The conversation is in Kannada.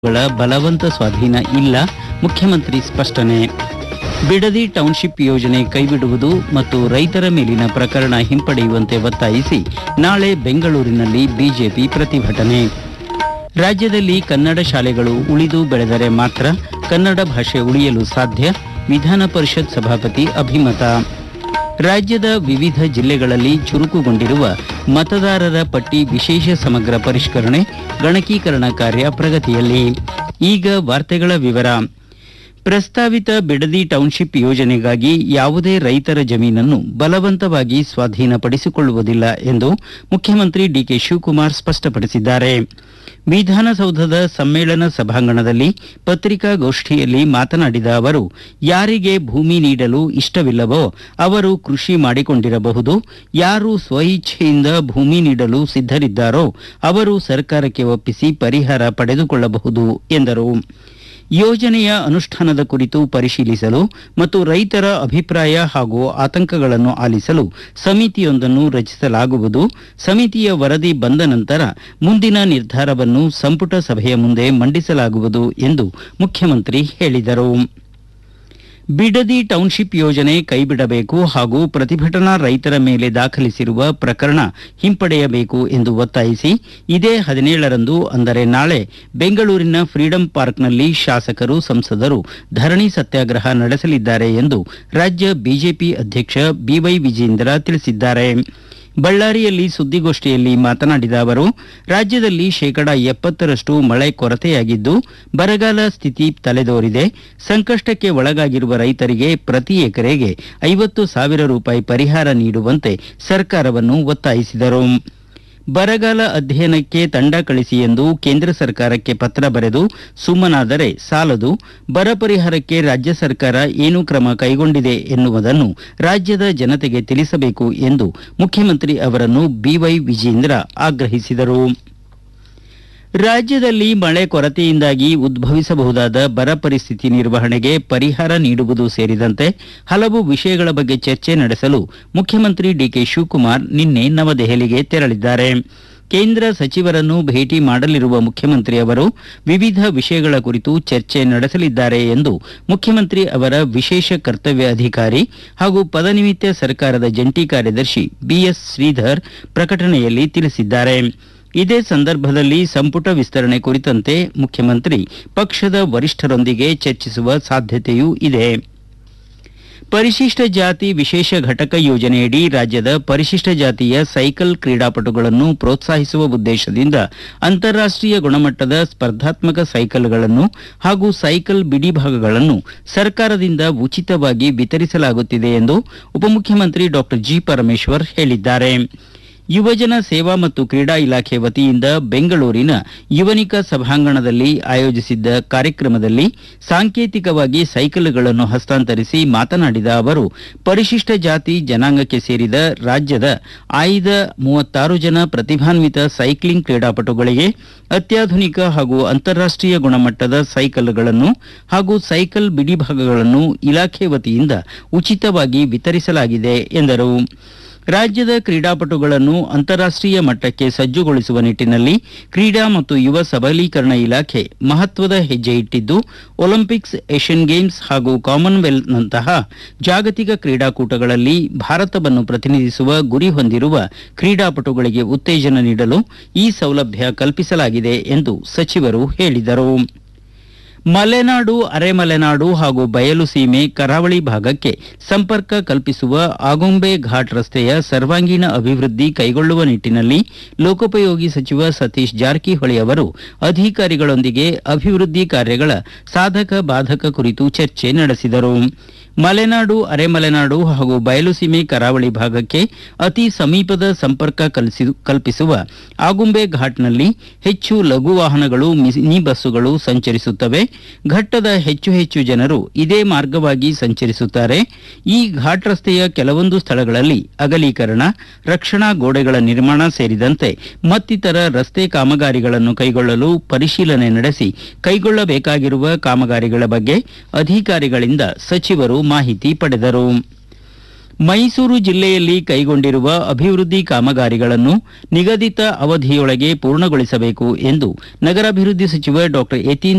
ಗಳ ಬಲವಂತ ಸ್ವಾಧೀನ ಇಲ್ಲ ಮುಖ್ಯಮಂತ್ರಿ ಸ್ಪಷ್ಟನೆ ಬಿಡದಿ ಟೌನ್ಶಿಪ್ ಯೋಜನೆ ಕೈಬಿಡುವುದು ಮತ್ತು ರೈತರ ಮೇಲಿನ ಪ್ರಕರಣ ಹಿಂಪಡೆಯುವಂತೆ ಒತ್ತಾಯಿಸಿ ನಾಳೆ ಬೆಂಗಳೂರಿನಲ್ಲಿ ಬಿಜೆಪಿ ಪ್ರತಿಭಟನೆ ರಾಜ್ಯದಲ್ಲಿ ಕನ್ನಡ ಶಾಲೆಗಳು ಉಳಿದು ಬೆಳೆದರೆ ಮಾತ್ರ ಕನ್ನಡ ಭಾಷೆ ಉಳಿಯಲು ಸಾಧ್ಯ ವಿಧಾನ ಪರಿಷತ್ ಸಭಾಪತಿ ಅಭಿಮತ ರಾಜ್ಯದ ವಿವಿಧ ಜಿಲ್ಲೆಗಳಲ್ಲಿ ಚುರುಕುಗೊಂಡಿರುವ ಮತದಾರರ ಪಟ್ಟಿ ವಿಶೇಷ ಸಮಗ್ರ ಪರಿಷ್ಕರಣೆ ಗಣಕೀಕರಣ ಕಾರ್ಯ ಪ್ರಗತಿಯಲ್ಲಿ ಈಗ ವಾರ್ತೆಗಳ ವಿವರ ಪ್ರಸ್ತಾವಿತ ಬಿಡದಿ ಟೌನ್ಶಿಪ್ ಯೋಜನೆಗಾಗಿ ಯಾವುದೇ ರೈತರ ಜಮೀನನ್ನು ಬಲವಂತವಾಗಿ ಸ್ವಾಧೀನಪಡಿಸಿಕೊಳ್ಳುವುದಿಲ್ಲ ಎಂದು ಮುಖ್ಯಮಂತ್ರಿ ಡಿಕೆ ಶಿವಕುಮಾರ್ ಸ್ಪಷ್ಟಪಡಿಸಿದ್ದಾರೆ ವಿಧಾನಸೌಧದ ಸಮ್ಮೇಳನ ಸಭಾಂಗಣದಲ್ಲಿ ಪತ್ರಿಕಾಗೋಷ್ಠಿಯಲ್ಲಿ ಮಾತನಾಡಿದ ಅವರು ಯಾರಿಗೆ ಭೂಮಿ ನೀಡಲು ಇಷ್ಟವಿಲ್ಲವೋ ಅವರು ಕೃಷಿ ಮಾಡಿಕೊಂಡಿರಬಹುದು ಯಾರು ಸ್ವಇಚ್ಛೆಯಿಂದ ಭೂಮಿ ನೀಡಲು ಸಿದ್ಧರಿದ್ದಾರೋ ಅವರು ಸರ್ಕಾರಕ್ಕೆ ಒಪ್ಪಿಸಿ ಪರಿಹಾರ ಪಡೆದುಕೊಳ್ಳಬಹುದು ಎಂದರು ಯೋಜನೆಯ ಅನುಷ್ಠಾನದ ಕುರಿತು ಪರಿಶೀಲಿಸಲು ಮತ್ತು ರೈತರ ಅಭಿಪ್ರಾಯ ಹಾಗೂ ಆತಂಕಗಳನ್ನು ಆಲಿಸಲು ಸಮಿತಿಯೊಂದನ್ನು ರಚಿಸಲಾಗುವುದು ಸಮಿತಿಯ ವರದಿ ಬಂದ ನಂತರ ಮುಂದಿನ ನಿರ್ಧಾರವನ್ನು ಸಂಪುಟ ಸಭೆಯ ಮುಂದೆ ಮಂಡಿಸಲಾಗುವುದು ಎಂದು ಮುಖ್ಯಮಂತ್ರಿ ಹೇಳಿದರು ಬಿಡದಿ ಟೌನ್ಶಿಪ್ ಯೋಜನೆ ಕೈಬಿಡಬೇಕು ಹಾಗೂ ಪ್ರತಿಭಟನಾ ರೈತರ ಮೇಲೆ ದಾಖಲಿಸಿರುವ ಪ್ರಕರಣ ಹಿಂಪಡೆಯಬೇಕು ಎಂದು ಒತ್ತಾಯಿಸಿ ಇದೇ ಹದಿನೇಳರಂದು ಅಂದರೆ ನಾಳೆ ಬೆಂಗಳೂರಿನ ಫ್ರೀಡಂ ಪಾರ್ಕ್ನಲ್ಲಿ ಶಾಸಕರು ಸಂಸದರು ಧರಣಿ ಸತ್ಯಾಗ್ರಹ ನಡೆಸಲಿದ್ದಾರೆ ಎಂದು ರಾಜ್ಯ ಬಿಜೆಪಿ ಅಧ್ಯಕ್ಷ ಬಿವೈ ವಿಜೇಂದ್ರ ತಿಳಿಸಿದ್ದಾರೆ ಬಳ್ಳಾರಿಯಲ್ಲಿ ಸುದ್ದಿಗೋಷ್ಠಿಯಲ್ಲಿ ಮಾತನಾಡಿದ ಅವರು ರಾಜ್ಯದಲ್ಲಿ ಶೇಕಡಾ ಎಪ್ಪತ್ತರಷ್ಟು ಮಳೆ ಕೊರತೆಯಾಗಿದ್ದು ಬರಗಾಲ ಸ್ಥಿತಿ ತಲೆದೋರಿದೆ ಸಂಕಷ್ಟಕ್ಕೆ ಒಳಗಾಗಿರುವ ರೈತರಿಗೆ ಪ್ರತಿ ಎಕರೆಗೆ ಐವತ್ತು ಸಾವಿರ ರೂಪಾಯಿ ಪರಿಹಾರ ನೀಡುವಂತೆ ಸರ್ಕಾರವನ್ನು ಒತ್ತಾಯಿಸಿದರು ಬರಗಾಲ ಅಧ್ಯಯನಕ್ಕೆ ತಂಡ ಕಳಿಸಿ ಎಂದು ಕೇಂದ್ರ ಸರ್ಕಾರಕ್ಕೆ ಪತ್ರ ಬರೆದು ಸುಮ್ಮನಾದರೆ ಸಾಲದು ಬರ ಪರಿಹಾರಕ್ಕೆ ರಾಜ್ಯ ಸರ್ಕಾರ ಏನು ಕ್ರಮ ಕೈಗೊಂಡಿದೆ ಎನ್ನುವುದನ್ನು ರಾಜ್ಯದ ಜನತೆಗೆ ತಿಳಿಸಬೇಕು ಎಂದು ಮುಖ್ಯಮಂತ್ರಿ ಅವರನ್ನು ಬಿವೈ ವಿಜೇಂದ್ರ ಆಗ್ರಹಿಸಿದರು ರಾಜ್ಯದಲ್ಲಿ ಮಳೆ ಕೊರತೆಯಿಂದಾಗಿ ಉದ್ಭವಿಸಬಹುದಾದ ಬರ ಪರಿಸ್ಥಿತಿ ನಿರ್ವಹಣೆಗೆ ಪರಿಹಾರ ನೀಡುವುದು ಸೇರಿದಂತೆ ಹಲವು ವಿಷಯಗಳ ಬಗ್ಗೆ ಚರ್ಚೆ ನಡೆಸಲು ಮುಖ್ಯಮಂತ್ರಿ ಡಿಕೆ ಶಿವಕುಮಾರ್ ನಿನ್ನೆ ನವದೆಹಲಿಗೆ ತೆರಳಿದ್ದಾರೆ ಕೇಂದ್ರ ಸಚಿವರನ್ನು ಭೇಟಿ ಮಾಡಲಿರುವ ಮುಖ್ಯಮಂತ್ರಿ ಅವರು ವಿವಿಧ ವಿಷಯಗಳ ಕುರಿತು ಚರ್ಚೆ ನಡೆಸಲಿದ್ದಾರೆ ಎಂದು ಮುಖ್ಯಮಂತ್ರಿ ಅವರ ವಿಶೇಷ ಕರ್ತವ್ಯ ಅಧಿಕಾರಿ ಹಾಗೂ ಪದನಿಮಿತ್ತ ಸರ್ಕಾರದ ಜಂಟಿ ಕಾರ್ಯದರ್ಶಿ ಬಿಎಸ್ ಶ್ರೀಧರ್ ಪ್ರಕಟಣೆಯಲ್ಲಿ ತಿಳಿಸಿದ್ದಾರೆ ಇದೇ ಸಂದರ್ಭದಲ್ಲಿ ಸಂಪುಟ ವಿಸ್ತರಣೆ ಕುರಿತಂತೆ ಮುಖ್ಯಮಂತ್ರಿ ಪಕ್ಷದ ವರಿಷ್ಠರೊಂದಿಗೆ ಚರ್ಚಿಸುವ ಸಾಧ್ಯತೆಯೂ ಇದೆ ಪರಿಶಿಷ್ಟ ಜಾತಿ ವಿಶೇಷ ಘಟಕ ಯೋಜನೆಯಡಿ ರಾಜ್ಯದ ಪರಿಶಿಷ್ಟ ಜಾತಿಯ ಸೈಕಲ್ ಕ್ರೀಡಾಪಟುಗಳನ್ನು ಪ್ರೋತ್ಸಾಹಿಸುವ ಉದ್ದೇಶದಿಂದ ಅಂತಾರಾಷ್ಟೀಯ ಗುಣಮಟ್ಟದ ಸ್ಪರ್ಧಾತ್ಮಕ ಸೈಕಲ್ಗಳನ್ನು ಹಾಗೂ ಸೈಕಲ್ ಬಿಡಿಭಾಗಗಳನ್ನು ಸರ್ಕಾರದಿಂದ ಉಚಿತವಾಗಿ ವಿತರಿಸಲಾಗುತ್ತಿದೆ ಎಂದು ಉಪಮುಖ್ಯಮಂತ್ರಿ ಡಾಕ್ಟರ್ ಜಿ ಪರಮೇಶ್ವರ್ ಹೇಳಿದ್ದಾರೆ ಯುವಜನ ಸೇವಾ ಮತ್ತು ಕ್ರೀಡಾ ಇಲಾಖೆ ವತಿಯಿಂದ ಬೆಂಗಳೂರಿನ ಯುವನಿಕ ಸಭಾಂಗಣದಲ್ಲಿ ಆಯೋಜಿಸಿದ್ದ ಕಾರ್ಯಕ್ರಮದಲ್ಲಿ ಸಾಂಕೇತಿಕವಾಗಿ ಸೈಕಲ್ಗಳನ್ನು ಹಸ್ತಾಂತರಿಸಿ ಮಾತನಾಡಿದ ಅವರು ಪರಿಶಿಷ್ಟ ಜಾತಿ ಜನಾಂಗಕ್ಕೆ ಸೇರಿದ ರಾಜ್ಯದ ಆಯ್ದ ಮೂವತ್ತಾರು ಜನ ಪ್ರತಿಭಾನ್ವಿತ ಸೈಕ್ಲಿಂಗ್ ಕ್ರೀಡಾಪಟುಗಳಿಗೆ ಅತ್ಯಾಧುನಿಕ ಹಾಗೂ ಅಂತಾರಾಷ್ಟೀಯ ಗುಣಮಟ್ಟದ ಸೈಕಲ್ಗಳನ್ನು ಹಾಗೂ ಸೈಕಲ್ ಬಿಡಿಭಾಗಗಳನ್ನು ಇಲಾಖೆ ವತಿಯಿಂದ ಉಚಿತವಾಗಿ ವಿತರಿಸಲಾಗಿದೆ ಎಂದರು ರಾಜ್ಯದ ಕ್ರೀಡಾಪಟುಗಳನ್ನು ಅಂತಾರಾಷ್ಟೀಯ ಮಟ್ಟಕ್ಕೆ ಸಜ್ಜುಗೊಳಿಸುವ ನಿಟ್ಟಿನಲ್ಲಿ ಕ್ರೀಡಾ ಮತ್ತು ಯುವ ಸಬಲೀಕರಣ ಇಲಾಖೆ ಮಹತ್ವದ ಹೆಜ್ಜೆ ಇಟ್ಟಿದ್ದು ಒಲಿಂಪಿಕ್ಸ್ ಏಷ್ಯನ್ ಗೇಮ್ಸ್ ಹಾಗೂ ಕಾಮನ್ವೆಲ್ತ್ನಂತಹ ಜಾಗತಿಕ ಕ್ರೀಡಾಕೂಟಗಳಲ್ಲಿ ಭಾರತವನ್ನು ಪ್ರತಿನಿಧಿಸುವ ಗುರಿ ಹೊಂದಿರುವ ಕ್ರೀಡಾಪಟುಗಳಿಗೆ ಉತ್ತೇಜನ ನೀಡಲು ಈ ಸೌಲಭ್ಯ ಕಲ್ಪಿಸಲಾಗಿದೆ ಎಂದು ಸಚಿವರು ಹೇಳಿದರು ಮಲೆನಾಡು ಅರೆಮಲೆನಾಡು ಹಾಗೂ ಬಯಲು ಸೀಮೆ ಕರಾವಳಿ ಭಾಗಕ್ಕೆ ಸಂಪರ್ಕ ಕಲ್ಪಿಸುವ ಆಗುಂಬೆ ಘಾಟ್ ರಸ್ತೆಯ ಸರ್ವಾಂಗೀಣ ಅಭಿವೃದ್ಧಿ ಕೈಗೊಳ್ಳುವ ನಿಟ್ಟಿನಲ್ಲಿ ಲೋಕೋಪಯೋಗಿ ಸಚಿವ ಸತೀಶ್ ಜಾರಕಿಹೊಳಿ ಅವರು ಅಧಿಕಾರಿಗಳೊಂದಿಗೆ ಅಭಿವೃದ್ಧಿ ಕಾರ್ಯಗಳ ಸಾಧಕ ಬಾಧಕ ಕುರಿತು ಚರ್ಚೆ ನಡೆಸಿದರು ಮಲೆನಾಡು ಅರೆಮಲೆನಾಡು ಹಾಗೂ ಬಯಲುಸೀಮೆ ಕರಾವಳಿ ಭಾಗಕ್ಕೆ ಅತಿ ಸಮೀಪದ ಸಂಪರ್ಕ ಕಲ್ಸಿ- ಕಲ್ಪಿಸುವ ಆಗುಂಬೆ ಘಾಟ್ನಲ್ಲಿ ಹೆಚ್ಚು ಲಘು ವಾಹನಗಳು ಮಿನಿ ಬಸ್ಸುಗಳು ಸಂಚರಿಸುತ್ತವೆ ಘಟ್ಟದ ಹೆಚ್ಚು ಹೆಚ್ಚು ಜನರು ಇದೇ ಮಾರ್ಗವಾಗಿ ಸಂಚರಿಸುತ್ತಾರೆ ಈ ಘಾಟ್ ರಸ್ತೆಯ ಕೆಲವೊಂದು ಸ್ಥಳಗಳಲ್ಲಿ ಅಗಲೀಕರಣ ರಕ್ಷಣಾ ಗೋಡೆಗಳ ನಿರ್ಮಾಣ ಸೇರಿದಂತೆ ಮತ್ತಿತರ ರಸ್ತೆ ಕಾಮಗಾರಿಗಳನ್ನು ಕೈಗೊಳ್ಳಲು ಪರಿಶೀಲನೆ ನಡೆಸಿ ಕೈಗೊಳ್ಳಬೇಕಾಗಿರುವ ಕಾಮಗಾರಿಗಳ ಬಗ್ಗೆ ಅಧಿಕಾರಿಗಳಿಂದ ಸಚಿವರು ಮಾಹಿತಿ ಪಡೆದರು ಮೈಸೂರು ಜಿಲ್ಲೆಯಲ್ಲಿ ಕೈಗೊಂಡಿರುವ ಅಭಿವೃದ್ಧಿ ಕಾಮಗಾರಿಗಳನ್ನು ನಿಗದಿತ ಅವಧಿಯೊಳಗೆ ಪೂರ್ಣಗೊಳಿಸಬೇಕು ಎಂದು ನಗರಾಭಿವೃದ್ಧಿ ಸಚಿವ ಡಾ ಯತೀಂದ್ರ